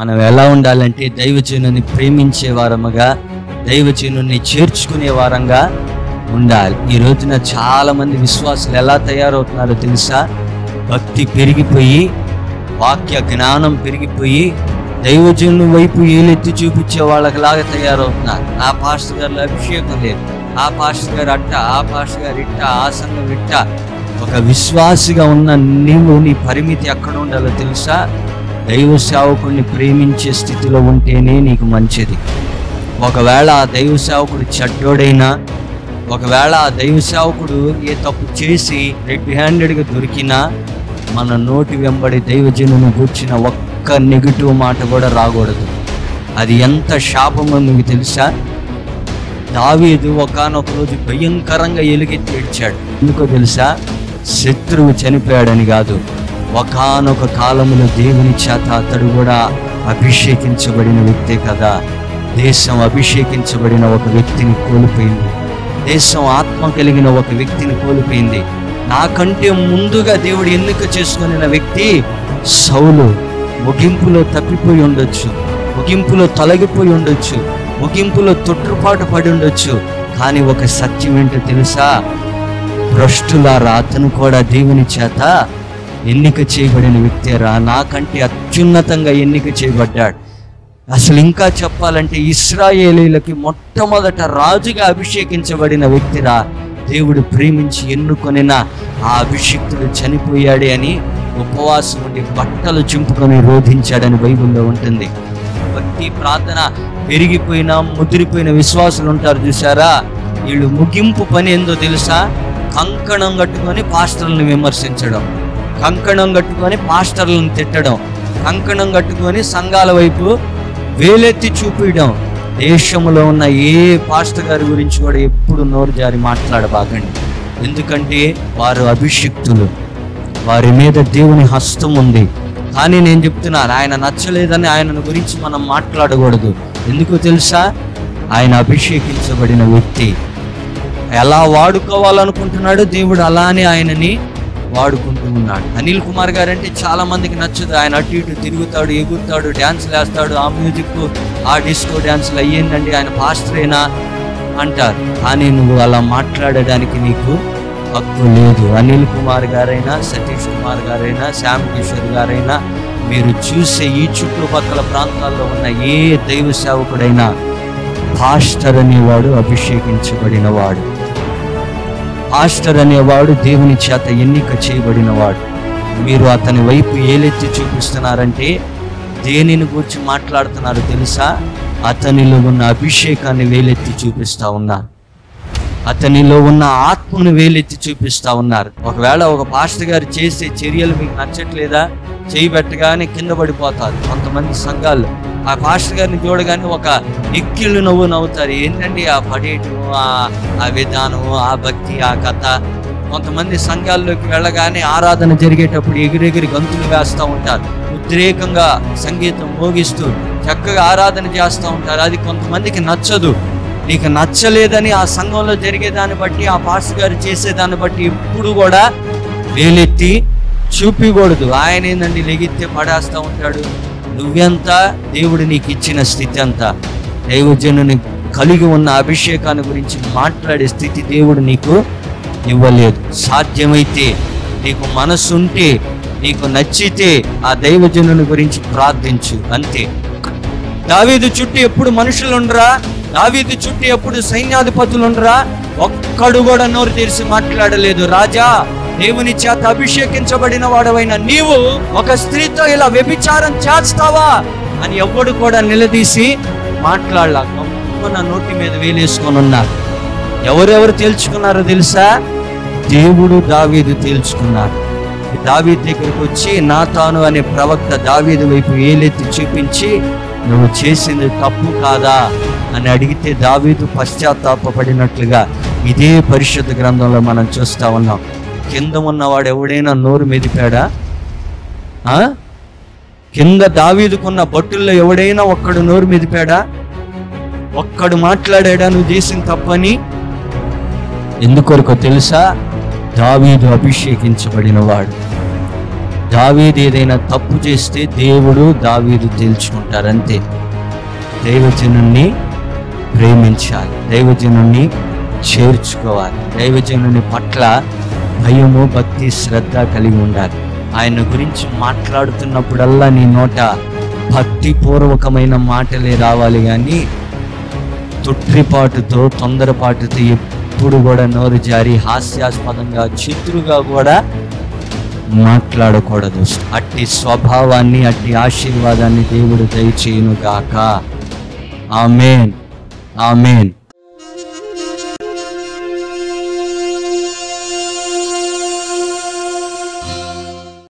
మనం ఎలా ఉండాలంటే దైవజనుని ప్రేమించే వారముగా దైవజనుని చేర్చుకునే వారంగా ఉండాలి ఈ రోజున చాలా మంది విశ్వాసులు ఎలా తయారవుతున్నారో తెలుసా భక్తి పెరిగిపోయి వాక్య జ్ఞానం పెరిగిపోయి దైవజనుల వైపు ఏలెత్తి చూపించే వాళ్ళకిలాగా తయారవుతున్నారు ఆ పాస్టర్ గారిలో అభిషేకం లేదు ఆ పాస్టర్ గారు అట్ట ఆ పాస్టర్ గారు ఇట్ట ఆ సంఘం ఇట్ట ఒక విశ్వాసిగా ఉన్న నీవు నీ పరిమితి ఎక్కడ ఉండాలో తెలుసా దైవ సేవకుడిని ప్రేమించే స్థితిలో ఉంటేనే నీకు మంచిది ఒకవేళ ఆ దైవ సేవకుడు చెడ్డోడైనా ఒకవేళ ఆ దైవ సేవకుడు ఏ తప్పు చేసి రెడ్ హ్యాండెడ్గా దొరికినా మన నోటి వెంబడి దైవజనుని కూర్చిన ఒక్క నెగిటివ్ మాట కూడా రాకూడదు అది ఎంత శాపమో మీకు తెలుసా దావీదు ఒకానొక రోజు భయంకరంగా ఎలుగెత్తి ఏడ్చాడు ఎందుకో తెలుసా శత్రువు చనిపోయాడని కాదు ఒకానొక కాలంలో దేవుని చేత అతడు కూడా అభిషేకించబడిన వ్యక్తే కదా దేశం అభిషేకించబడిన ఒక వ్యక్తిని కోల్పోయింది దేశం ఆత్మ కలిగిన ఒక వ్యక్తిని కోల్పోయింది నాకంటే ముందుగా దేవుడు ఎన్నిక చేసుకున్న వ్యక్తి సౌలు ముగింపులో తప్పిపోయి ఉండొచ్చు ముగింపులో తొలగిపోయి ఉండొచ్చు ముగింపులో తొట్టుపాటు పడి ఉండొచ్చు కానీ ఒక సత్యం ఏంటో తెలుసా భ్రష్టులారా అతను కూడా దేవుని చేత ఎన్నిక చేయబడిన వ్యక్తిరా నాకంటే అత్యున్నతంగా ఎన్నిక చేయబడ్డాడు అసలు ఇంకా చెప్పాలంటే ఇస్రాయేలీలకి మొట్టమొదట రాజుగా అభిషేకించబడిన వ్యక్తిరా దేవుడు ప్రేమించి ఎన్నుకొనిన ఆ అభిషిక్తుడు చనిపోయాడే అని ఉపవాసం ఉండి బట్టలు చింపుకొని రోధించాడని బైబిల్లో ఉంటుంది భక్తి ప్రార్థన పెరిగిపోయిన ముదిరిపోయిన విశ్వాసులు ఉంటారు చూసారా వీళ్ళు ముగింపు పని ఏందో తెలుసా కంకణం కట్టుకొని పాస్టర్లను విమర్శించడం కంకణం కట్టుకొని పాస్టర్లను తిట్టడం కంకణం కట్టుకొని సంఘాల వైపు వేలెత్తి చూపించడం దేశంలో ఉన్న ఏ పాస్టర్ గారి గురించి కూడా ఎప్పుడు నోరు జారి మాట్లాడబాకండి ఎందుకంటే వారు అభిషిక్తులు వారి మీద దేవుని హస్తం ఉంది కానీ నేను చెప్తున్నాను ఆయన నచ్చలేదని ఆయన గురించి మనం మాట్లాడకూడదు ఎందుకో తెలుసా ఆయన అభిషేకించబడిన వ్యక్తి ఎలా వాడుకోవాలనుకుంటున్నాడో దేవుడు అలానే ఆయనని వాడుకుంటూ ఉన్నాడు అనిల్ కుమార్ గారు అంటే చాలా మందికి నచ్చదు ఆయన అటు ఇటు తిరుగుతాడు ఎగురుతాడు డ్యాన్స్లు వేస్తాడు ఆ మ్యూజిక్ ఆ డిస్కో డ్యాన్స్లు అయ్యిందండి ఆయన పాస్టరేనా అంటారు కానీ నువ్వు అలా మాట్లాడడానికి నీకు హక్కు లేదు అనిల్ కుమార్ గారైనా సతీష్ కుమార్ గారైనా శ్యామ్ కిషోర్ గారైనా మీరు చూసే ఈ చుట్టుపక్కల ప్రాంతాల్లో ఉన్న ఏ దైవ సేవకుడైనా పాస్టర్ అనేవాడు అభిషేకించబడిన వాడు పాస్టర్ అనేవాడు దేవుని చేత ఎన్నిక చేయబడినవాడు మీరు అతని వైపు ఏలెత్తి చూపిస్తున్నారంటే దేనిని గురించి మాట్లాడుతున్నారు తెలుసా అతనిలో ఉన్న అభిషేకాన్ని వేలెత్తి చూపిస్తా ఉన్నారు అతనిలో ఉన్న ఆత్మను వేలెత్తి చూపిస్తా ఉన్నారు ఒకవేళ ఒక పాస్టర్ గారు చేసే చర్యలు మీకు నచ్చట్లేదా చేయి పెట్టగానే కింద పడిపోతారు కొంతమంది సంఘాలు ఆ పాస్టర్ గారిని చూడగానే ఒక ఎక్కిళ్ళు నవ్వు నవ్వుతారు ఏంటండి ఆ పడేయటం ఆ ఆ విధానం ఆ భక్తి ఆ కథ కొంతమంది సంఘాల్లోకి వెళ్ళగానే ఆరాధన జరిగేటప్పుడు ఎగిరెగిరి గంతులు వేస్తూ ఉంటారు ఉద్రేకంగా సంగీతం మోగిస్తూ చక్కగా ఆరాధన చేస్తూ ఉంటారు అది కొంతమందికి నచ్చదు నీకు నచ్చలేదని ఆ సంఘంలో జరిగేదాన్ని బట్టి ఆ పాస్టర్ గారు చేసేదాన్ని బట్టి ఎప్పుడు కూడా వేలెత్తి చూపించకూడదు ఆయన ఏందండి లెగిత్తే పడేస్తూ ఉంటాడు నువ్వెంత దేవుడు నీకు ఇచ్చిన స్థితి అంతా దైవజనుని కలిగి ఉన్న అభిషేకాన్ని గురించి మాట్లాడే స్థితి దేవుడు నీకు ఇవ్వలేదు సాధ్యమైతే నీకు మనసు ఉంటే నీకు నచ్చితే ఆ దైవజనుని గురించి ప్రార్థించు అంతే దావీదు చుట్టూ ఎప్పుడు మనుషులు ఉండరా దావీదు చుట్టూ ఎప్పుడు సైన్యాధిపతులు ఉండరా ఒక్కడు కూడా నోరు తెరిచి మాట్లాడలేదు రాజా దేవుని చేత అభిషేకించబడిన వాడవైన నీవు ఒక స్త్రీతో ఇలా వ్యభిచారం చేస్తావా అని ఎవ్వడు కూడా నిలదీసి మాట్లాడలా గమ్మున నోటి మీద వేలేసుకొని ఉన్నారు ఎవరెవరు తేల్చుకున్నారో తెలుసా దేవుడు దావీదు తేల్చుకున్నారు దావీదు దగ్గరికి వచ్చి నాతాను అనే ప్రవక్త దావీదు వైపు ఏలెత్తి చూపించి నువ్వు చేసింది తప్పు కాదా అని అడిగితే దావీదు పశ్చాత్తాపడినట్లుగా ఇదే పరిశుద్ధ గ్రంథంలో మనం చూస్తా ఉన్నాం కింద ఉన్నవాడు ఎవడైనా నోరు మెదిపాడా ఆ? కింద దావీదుకున్న బట్టుల్లో ఎవడైనా ఒక్కడు నోరు మెదిపాడా ఒక్కడు మాట్లాడాడా నువ్వు చేసిన తప్పని ఎందుకొరకు తెలుసా దావీదు అభిషేకించబడిన వాడు దావీదు ఏదైనా తప్పు చేస్తే దేవుడు దావీదు తేల్చుకుంటారు అంతే దైవజనుణ్ణి ప్రేమించాలి దైవజనుణ్ణి చేర్చుకోవాలి దైవజనుని పట్ల భయము భక్తి శ్రద్ధ కలిగి ఉండాలి ఆయన గురించి మాట్లాడుతున్నప్పుడల్లా నీ నోట భక్తిపూర్వకమైన మాటలే రావాలి కానీ తొట్టిపాటుతో తొందరపాటుతో ఎప్పుడు కూడా నోరు జారి హాస్యాస్పదంగా చిత్రుగా కూడా మాట్లాడకూడదు అట్టి స్వభావాన్ని అట్టి ఆశీర్వాదాన్ని దేవుడు దయచేయును గాక ఆమెన్ ఆమెన్